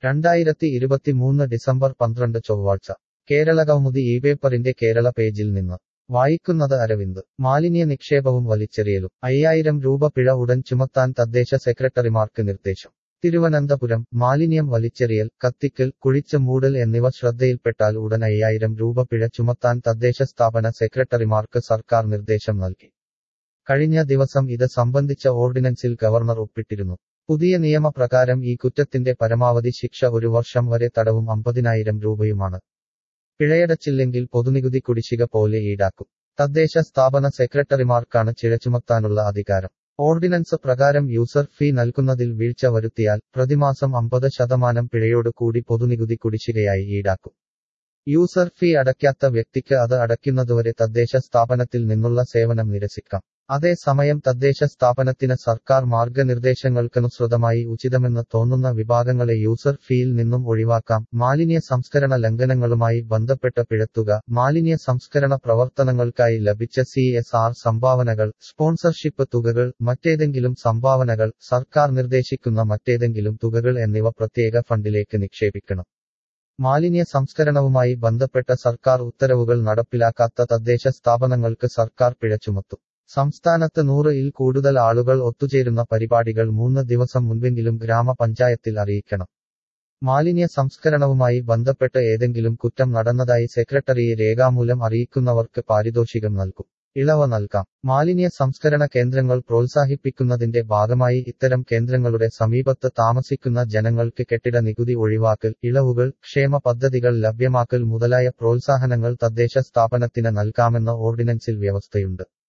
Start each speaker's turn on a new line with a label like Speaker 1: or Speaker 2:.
Speaker 1: രണ്ടായിരത്തി ഇരുപത്തിമൂന്ന് ഡിസംബർ പന്ത്രണ്ട് ചൊവ്വാഴ്ച കേരള കൗമുദി ഈ പേപ്പറിന്റെ കേരള പേജിൽ നിന്ന് വായിക്കുന്നത് അരവിന്ദ് മാലിന്യ നിക്ഷേപവും വലിച്ചെറിയലും അയ്യായിരം രൂപ പിഴ ഉടൻ ചുമത്താൻ തദ്ദേശ സെക്രട്ടറിമാർക്ക് നിർദ്ദേശം തിരുവനന്തപുരം മാലിന്യം വലിച്ചെറിയൽ കത്തിക്കൽ കുഴിച്ച് മൂടൽ എന്നിവ ശ്രദ്ധയിൽപ്പെട്ടാൽ ഉടൻ അയ്യായിരം രൂപ പിഴ ചുമത്താൻ തദ്ദേശ സ്ഥാപന സെക്രട്ടറിമാർക്ക് സർക്കാർ നിർദ്ദേശം നൽകി കഴിഞ്ഞ ദിവസം ഇത് സംബന്ധിച്ച ഓർഡിനൻസിൽ ഗവർണർ ഒപ്പിട്ടിരുന്നു പുതിയ നിയമപ്രകാരം ഈ കുറ്റത്തിന്റെ പരമാവധി ശിക്ഷ ഒരു വർഷം വരെ തടവും അമ്പതിനായിരം രൂപയുമാണ് പിഴയടച്ചില്ലെങ്കിൽ പൊതുനികുതി കുടിശ്ശിക പോലെ ഈടാക്കും തദ്ദേശ സ്ഥാപന സെക്രട്ടറിമാർക്കാണ് ചിഴ ചുമത്താനുള്ള അധികാരം ഓർഡിനൻസ് പ്രകാരം യൂസർ ഫീ നൽകുന്നതിൽ വീഴ്ച വരുത്തിയാൽ പ്രതിമാസം അമ്പത് ശതമാനം പിഴയോട് കൂടി പൊതുനികുതി കുടിശ്ശികയായി ഈടാക്കും യൂസർ ഫീ അടയ്ക്കാത്ത വ്യക്തിക്ക് അത് അടയ്ക്കുന്നതുവരെ തദ്ദേശ സ്ഥാപനത്തിൽ നിന്നുള്ള സേവനം നിരസിക്കാം അതേസമയം തദ്ദേശ സ്ഥാപനത്തിന് സർക്കാർ മാർഗനിർദ്ദേശങ്ങൾക്കനുസൃതമായി ഉചിതമെന്ന് തോന്നുന്ന വിഭാഗങ്ങളെ യൂസർ ഫീയിൽ നിന്നും ഒഴിവാക്കാം മാലിന്യ സംസ്കരണ ലംഘനങ്ങളുമായി ബന്ധപ്പെട്ട പിഴത്തുക മാലിന്യ സംസ്കരണ പ്രവർത്തനങ്ങൾക്കായി ലഭിച്ച സി എസ് ആർ സംഭാവനകൾ സ്പോൺസർഷിപ്പ് തുകകൾ മറ്റേതെങ്കിലും സംഭാവനകൾ സർക്കാർ നിർദ്ദേശിക്കുന്ന മറ്റേതെങ്കിലും തുകകൾ എന്നിവ പ്രത്യേക ഫണ്ടിലേക്ക് നിക്ഷേപിക്കണം മാലിന്യ സംസ്കരണവുമായി ബന്ധപ്പെട്ട സർക്കാർ ഉത്തരവുകൾ നടപ്പിലാക്കാത്ത തദ്ദേശ സ്ഥാപനങ്ങൾക്ക് സർക്കാർ പിഴ ചുമത്തും സംസ്ഥാനത്ത് നൂറ് ഇൽ കൂടുതൽ ആളുകൾ ഒത്തുചേരുന്ന പരിപാടികൾ മൂന്ന് ദിവസം മുൻപെങ്കിലും ഗ്രാമപഞ്ചായത്തിൽ അറിയിക്കണം മാലിന്യ സംസ്കരണവുമായി ബന്ധപ്പെട്ട് ഏതെങ്കിലും കുറ്റം നടന്നതായി സെക്രട്ടറിയെ രേഖാമൂലം അറിയിക്കുന്നവർക്ക് പാരിതോഷികം നൽകും ഇളവ് നൽകാം മാലിന്യ സംസ്കരണ കേന്ദ്രങ്ങൾ പ്രോത്സാഹിപ്പിക്കുന്നതിന്റെ ഭാഗമായി ഇത്തരം കേന്ദ്രങ്ങളുടെ സമീപത്ത് താമസിക്കുന്ന ജനങ്ങൾക്ക് കെട്ടിട നികുതി ഒഴിവാക്കൽ ഇളവുകൾ ക്ഷേമ പദ്ധതികൾ ലഭ്യമാക്കൽ മുതലായ പ്രോത്സാഹനങ്ങൾ തദ്ദേശ സ്ഥാപനത്തിന് നൽകാമെന്ന ഓർഡിനൻസിൽ വ്യവസ്ഥയുണ്ട്